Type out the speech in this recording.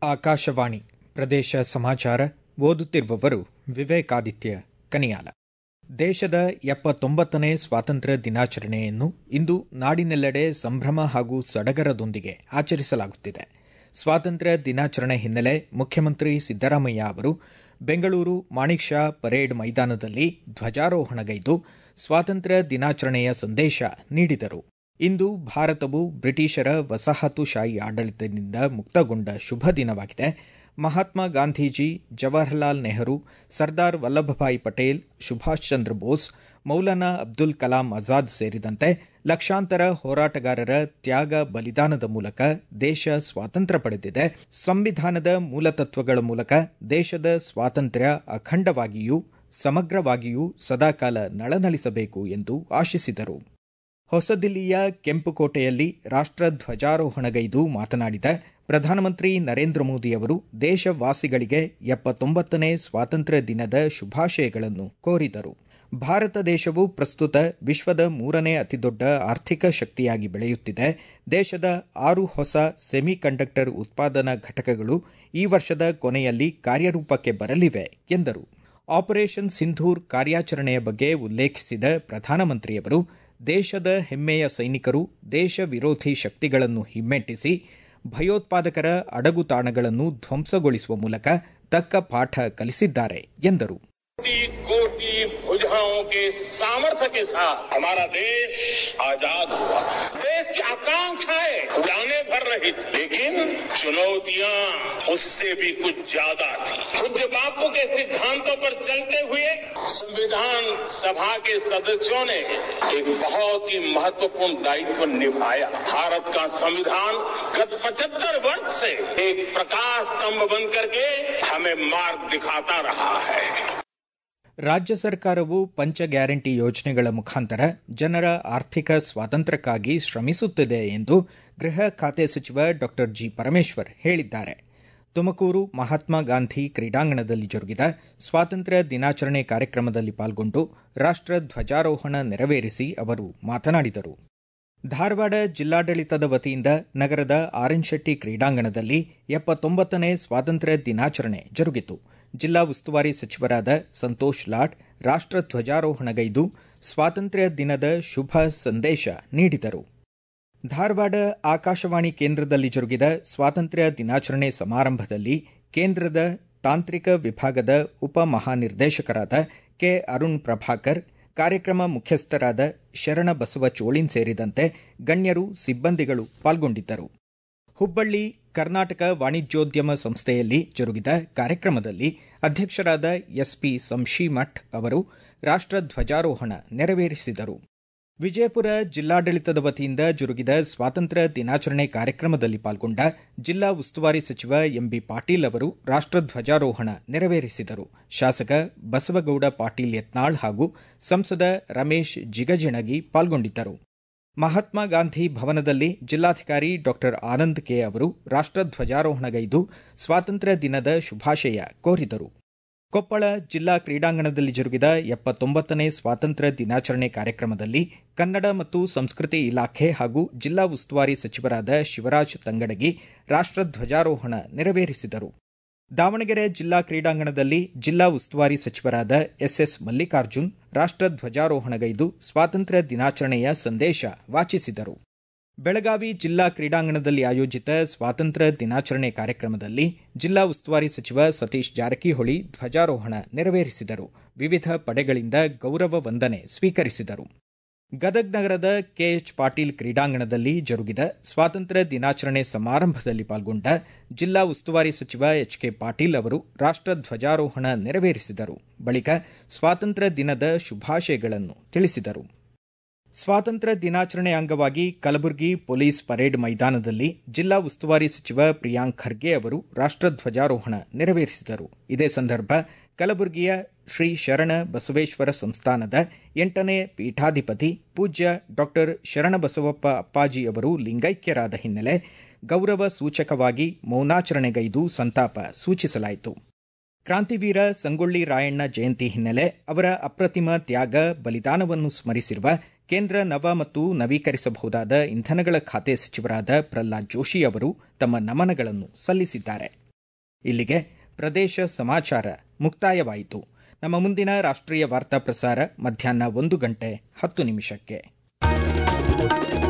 ಆಕಾಶವಾಣಿ ಪ್ರದೇಶ ಸಮಾಚಾರ ಓದುತ್ತಿರುವವರು ವಿವೇಕಾದಿತ್ಯ ಕನಿಯಾಲ ದೇಶದ ಎಪ್ಪತ್ತೊಂಬತ್ತನೇ ಸ್ವಾತಂತ್ರ್ಯ ದಿನಾಚರಣೆಯನ್ನು ಇಂದು ನಾಡಿನೆಲ್ಲೆಡೆ ಸಂಭ್ರಮ ಹಾಗೂ ಸಡಗರದೊಂದಿಗೆ ಆಚರಿಸಲಾಗುತ್ತಿದೆ ಸ್ವಾತಂತ್ರ್ಯ ದಿನಾಚರಣೆ ಹಿನ್ನೆಲೆ ಮುಖ್ಯಮಂತ್ರಿ ಸಿದ್ದರಾಮಯ್ಯ ಅವರು ಬೆಂಗಳೂರು ಮಾಣಿಕ್ ಷಾ ಪರೇಡ್ ಮೈದಾನದಲ್ಲಿ ಧ್ವಜಾರೋಹಣಗೈದು ಸ್ವಾತಂತ್ರ್ಯ ದಿನಾಚರಣೆಯ ಸಂದೇಶ ನೀಡಿದರು ಇಂದು ಭಾರತವು ಬ್ರಿಟಿಷರ ವಸಾಹತುಶಾಹಿ ಆಡಳಿತದಿಂದ ಮುಕ್ತಗೊಂಡ ಶುಭ ದಿನವಾಗಿದೆ ಮಹಾತ್ಮ ಗಾಂಧೀಜಿ ಜವಾಹರಲಾಲ್ ನೆಹರು ಸರ್ದಾರ್ ವಲ್ಲಭಭಾಯಿ ಪಟೇಲ್ ಸುಭಾಷ್ ಚಂದ್ರ ಬೋಸ್ ಮೌಲಾನಾ ಅಬ್ದುಲ್ ಕಲಾಂ ಆಜಾದ್ ಸೇರಿದಂತೆ ಲಕ್ಷಾಂತರ ಹೋರಾಟಗಾರರ ತ್ಯಾಗ ಬಲಿದಾನದ ಮೂಲಕ ದೇಶ ಸ್ವಾತಂತ್ರ್ಯ ಪಡೆದಿದೆ ಸಂವಿಧಾನದ ಮೂಲತತ್ವಗಳ ಮೂಲಕ ದೇಶದ ಸ್ವಾತಂತ್ರ್ಯ ಅಖಂಡವಾಗಿಯೂ ಸಮಗ್ರವಾಗಿಯೂ ಸದಾಕಾಲ ನಳನಳಿಸಬೇಕು ಎಂದು ಆಶಿಸಿದರು ಹೊಸದಿಲ್ಲಿಯ ಕೆಂಪುಕೋಟೆಯಲ್ಲಿ ರಾಷ್ಟ ಧ್ವಜಾರೋಹಣಗೈದು ಮಾತನಾಡಿದ ಪ್ರಧಾನಮಂತ್ರಿ ನರೇಂದ್ರ ಮೋದಿ ಅವರು ದೇಶವಾಸಿಗಳಿಗೆ ಎಪ್ಪತ್ತೊಂಬತ್ತನೇ ಸ್ವಾತಂತ್ರ್ಯ ದಿನದ ಶುಭಾಶಯಗಳನ್ನು ಕೋರಿದರು ಭಾರತ ದೇಶವು ಪ್ರಸ್ತುತ ವಿಶ್ವದ ಮೂರನೇ ಅತಿದೊಡ್ಡ ಆರ್ಥಿಕ ಶಕ್ತಿಯಾಗಿ ಬೆಳೆಯುತ್ತಿದೆ ದೇಶದ ಆರು ಹೊಸ ಸೆಮಿ ಕಂಡಕ್ಟರ್ ಉತ್ಪಾದನಾ ಘಟಕಗಳು ಈ ವರ್ಷದ ಕೊನೆಯಲ್ಲಿ ಕಾರ್ಯರೂಪಕ್ಕೆ ಬರಲಿವೆ ಎಂದರು ಆಪರೇಷನ್ ಸಿಂಧೂರ್ ಕಾರ್ಯಾಚರಣೆಯ ಬಗ್ಗೆ ಉಲ್ಲೇಖಿಸಿದ ಪ್ರಧಾನಮಂತ್ರಿಯವರು ದೇಶದ ಹೆಮ್ಮೆಯ ಸೈನಿಕರು ದೇಶ ವಿರೋಧಿ ಶಕ್ತಿಗಳನ್ನು ಹಿಮ್ಮೆಟ್ಟಿಸಿ ಭಯೋತ್ಪಾದಕರ ಅಡಗುತಾಣಗಳನ್ನು ಧ್ವಂಸಗೊಳಿಸುವ ಮೂಲಕ ತಕ್ಕ ಪಾಠ ಕಲಿಸಿದ್ದಾರೆ ಎಂದರು कोटि भुजाओं के सामर्थ्य के साथ हमारा देश आजाद हुआ देश की आकांक्षाएं उड़ाने भर रही थी लेकिन चुनौतियां उससे भी कुछ ज्यादा थी पूज्य बापू के सिद्धांतों पर चलते हुए संविधान सभा के सदस्यों ने एक बहुत ही महत्वपूर्ण दायित्व निभाया भारत का संविधान गत पचहत्तर वर्ष से एक प्रकाश स्तंभ बन करके हमें मार्ग दिखाता रहा है ರಾಜ್ಯ ಸರ್ಕಾರವು ಪಂಚ ಗ್ಯಾರಂಟಿ ಯೋಜನೆಗಳ ಮುಖಾಂತರ ಜನರ ಆರ್ಥಿಕ ಸ್ವಾತಂತ್ರ್ಯಕ್ಕಾಗಿ ಶ್ರಮಿಸುತ್ತಿದೆ ಎಂದು ಗೃಹ ಖಾತೆ ಸಚಿವ ಡಾ ಜಿ ಪರಮೇಶ್ವರ್ ಹೇಳಿದ್ದಾರೆ ತುಮಕೂರು ಮಹಾತ್ಮ ಗಾಂಧಿ ಕ್ರೀಡಾಂಗಣದಲ್ಲಿ ಜರುಗಿದ ಸ್ವಾತಂತ್ರ್ಯ ದಿನಾಚರಣೆ ಕಾರ್ಯಕ್ರಮದಲ್ಲಿ ಪಾಲ್ಗೊಂಡು ರಾಷ್ಟ ಧ್ವಜಾರೋಹಣ ನೆರವೇರಿಸಿ ಅವರು ಮಾತನಾಡಿದರು ಧಾರವಾಡ ಜಿಲ್ಲಾಡಳಿತದ ವತಿಯಿಂದ ನಗರದ ಆರ್ಎನ್ ಶೆಟ್ಟಿ ಕ್ರೀಡಾಂಗಣದಲ್ಲಿ ಎಪ್ಪತ್ತೊಂಬತ್ತನೇ ಸ್ವಾತಂತ್ರ್ಯ ದಿನಾಚರಣೆ ಜರುಗಿತು ಜಿಲ್ಲಾ ಉಸ್ತುವಾರಿ ಸಚಿವರಾದ ಸಂತೋಷ್ ಲಾಡ್ ರಾಷ್ಟ ಧ್ವಜಾರೋಹಣಗೈದು ಸ್ವಾತಂತ್ರ್ಯ ದಿನದ ಶುಭ ಸಂದೇಶ ನೀಡಿದರು ಧಾರವಾಡ ಆಕಾಶವಾಣಿ ಕೇಂದ್ರದಲ್ಲಿ ಜರುಗಿದ ಸ್ವಾತಂತ್ರ್ಯ ದಿನಾಚರಣೆ ಸಮಾರಂಭದಲ್ಲಿ ಕೇಂದ್ರದ ತಾಂತ್ರಿಕ ವಿಭಾಗದ ಉಪ ಮಹಾನಿರ್ದೇಶಕರಾದ ಕೆ ಅರುಣ್ ಪ್ರಭಾಕರ್ ಕಾರ್ಯಕ್ರಮ ಮುಖ್ಯಸ್ಥರಾದ ಶರಣ ಬಸವ ಚೋಳಿನ್ ಸೇರಿದಂತೆ ಗಣ್ಯರು ಸಿಬ್ಬಂದಿಗಳು ಪಾಲ್ಗೊಂಡಿದ್ದರು ಹುಬ್ಬಳ್ಳಿ ಕರ್ನಾಟಕ ವಾಣಿಜ್ಯೋದ್ಯಮ ಸಂಸ್ಥೆಯಲ್ಲಿ ಜರುಗಿದ ಕಾರ್ಯಕ್ರಮದಲ್ಲಿ ಅಧ್ಯಕ್ಷರಾದ ಎಸ್ಪಿ ಸಂಶಿಮಠ್ ಅವರು ರಾಷ್ಟ ಧ್ವಜಾರೋಹಣ ನೆರವೇರಿಸಿದರು ವಿಜಯಪುರ ಜಿಲ್ಲಾಡಳಿತದ ವತಿಯಿಂದ ಜರುಗಿದ ಸ್ವಾತಂತ್ರ್ಯ ದಿನಾಚರಣೆ ಕಾರ್ಯಕ್ರಮದಲ್ಲಿ ಪಾಲ್ಗೊಂಡ ಜಿಲ್ಲಾ ಉಸ್ತುವಾರಿ ಸಚಿವ ಎಂಬಿ ಪಾಟೀಲ್ ಅವರು ರಾಷ್ಟ ಧ್ವಜಾರೋಹಣ ನೆರವೇರಿಸಿದರು ಶಾಸಕ ಬಸವಗೌಡ ಪಾಟೀಲ್ ಯತ್ನಾಳ್ ಹಾಗೂ ಸಂಸದ ರಮೇಶ್ ಜಿಗಜಿಣಗಿ ಪಾಲ್ಗೊಂಡಿದ್ದರು ಮಹಾತ್ಮ ಗಾಂಧಿ ಭವನದಲ್ಲಿ ಜಿಲ್ಲಾಧಿಕಾರಿ ಡಾ ಆನಂದ್ ಕೆ ಅವರು ರಾಷ್ಟ ಧ್ವಜಾರೋಹಣಗೈದು ಸ್ವಾತಂತ್ರ್ಯ ದಿನದ ಶುಭಾಶಯ ಕೋರಿದರು ಕೊಪ್ಪಳ ಜಿಲ್ಲಾ ಕ್ರೀಡಾಂಗಣದಲ್ಲಿ ಜರುಗಿದ ಎಪ್ಪತ್ತೊಂಬತ್ತನೇ ಸ್ವಾತಂತ್ರ್ಯ ದಿನಾಚರಣೆ ಕಾರ್ಯಕ್ರಮದಲ್ಲಿ ಕನ್ನಡ ಮತ್ತು ಸಂಸ್ಕೃತಿ ಇಲಾಖೆ ಹಾಗೂ ಜಿಲ್ಲಾ ಉಸ್ತುವಾರಿ ಸಚಿವರಾದ ಶಿವರಾಜ್ ತಂಗಡಗಿ ರಾಷ್ಟ ಧ್ವಜಾರೋಹಣ ನೆರವೇರಿಸಿದರು ದಾವಣಗೆರೆ ಜಿಲ್ಲಾ ಕ್ರೀಡಾಂಗಣದಲ್ಲಿ ಜಿಲ್ಲಾ ಉಸ್ತುವಾರಿ ಸಚಿವರಾದ ಎಸ್ಎಸ್ ಮಲ್ಲಿಕಾರ್ಜುನ್ ರಾಷ್ಟ ಧ್ವಜಾರೋಹಣಗೈದು ಸ್ವಾತಂತ್ರ್ಯ ದಿನಾಚರಣೆಯ ಸಂದೇಶ ವಾಚಿಸಿದರು ಬೆಳಗಾವಿ ಜಿಲ್ಲಾ ಕ್ರೀಡಾಂಗಣದಲ್ಲಿ ಆಯೋಜಿತ ಸ್ವಾತಂತ್ರ್ಯ ದಿನಾಚರಣೆ ಕಾರ್ಯಕ್ರಮದಲ್ಲಿ ಜಿಲ್ಲಾ ಉಸ್ತುವಾರಿ ಸಚಿವ ಸತೀಶ್ ಜಾರಕಿಹೊಳಿ ಧ್ವಜಾರೋಹಣ ನೆರವೇರಿಸಿದರು ವಿವಿಧ ಪಡೆಗಳಿಂದ ಗೌರವ ವಂದನೆ ಸ್ವೀಕರಿಸಿದರು ಗದಗ್ ನಗರದ ಕೆಎಚ್ ಪಾಟೀಲ್ ಕ್ರೀಡಾಂಗಣದಲ್ಲಿ ಜರುಗಿದ ಸ್ವಾತಂತ್ರ್ಯ ದಿನಾಚರಣೆ ಸಮಾರಂಭದಲ್ಲಿ ಪಾಲ್ಗೊಂಡ ಜಿಲ್ಲಾ ಉಸ್ತುವಾರಿ ಸಚಿವ ಎಚ್ ಕೆ ಪಾಟೀಲ್ ಅವರು ರಾಷ್ಟ ಧ್ವಜಾರೋಹಣ ನೆರವೇರಿಸಿದರು ಬಳಿಕ ಸ್ವಾತಂತ್ರ್ಯ ದಿನದ ಶುಭಾಶಯಗಳನ್ನು ತಿಳಿಸಿದರು ಸ್ವಾತಂತ್ರ್ಯ ದಿನಾಚರಣೆ ಅಂಗವಾಗಿ ಕಲಬುರಗಿ ಪೊಲೀಸ್ ಪರೇಡ್ ಮೈದಾನದಲ್ಲಿ ಜಿಲ್ಲಾ ಉಸ್ತುವಾರಿ ಸಚಿವ ಪ್ರಿಯಾಂಕ್ ಖರ್ಗೆ ಅವರು ರಾಷ್ಟ ಧ್ವಜಾರೋಹಣ ನೆರವೇರಿಸಿದರು ಇದೇ ಸಂದರ್ಭ ಕಲಬುರಗಿಯ ಶ್ರೀ ಶರಣ ಬಸವೇಶ್ವರ ಸಂಸ್ಥಾನದ ಎಂಟನೇ ಪೀಠಾಧಿಪತಿ ಪೂಜ್ಯ ಡಾ ಶರಣಬಸವಪ್ಪ ಅಪ್ಪಾಜಿ ಅವರು ಲಿಂಗೈಕ್ಯರಾದ ಹಿನ್ನೆಲೆ ಗೌರವ ಸೂಚಕವಾಗಿ ಮೌನಾಚರಣೆಗೈದು ಸಂತಾಪ ಸೂಚಿಸಲಾಯಿತು ಕ್ರಾಂತಿವೀರ ಸಂಗೊಳ್ಳಿ ರಾಯಣ್ಣ ಜಯಂತಿ ಹಿನ್ನೆಲೆ ಅವರ ಅಪ್ರತಿಮ ತ್ಯಾಗ ಬಲಿದಾನವನ್ನು ಸ್ಮರಿಸಿರುವ ಕೇಂದ್ರ ನವ ಮತ್ತು ನವೀಕರಿಸಬಹುದಾದ ಇಂಧನಗಳ ಖಾತೆ ಸಚಿವರಾದ ಪ್ರಹ್ಲಾದ್ ಜೋಶಿ ಅವರು ತಮ್ಮ ನಮನಗಳನ್ನು ಸಲ್ಲಿಸಿದ್ದಾರೆ ಇಲ್ಲಿಗೆ ಪ್ರದೇಶ ಸಮಾಚಾರ ಮುಕ್ತಾಯವಾಯಿತು ನಮ್ಮ ಮುಂದಿನ ರಾಷ್ಟ್ರೀಯ ವಾರ್ತಾ ಪ್ರಸಾರ ಮಧ್ಯಾಹ್ನ ಒಂದು ಗಂಟೆ ಹತ್ತು ನಿಮಿಷಕ್ಕೆ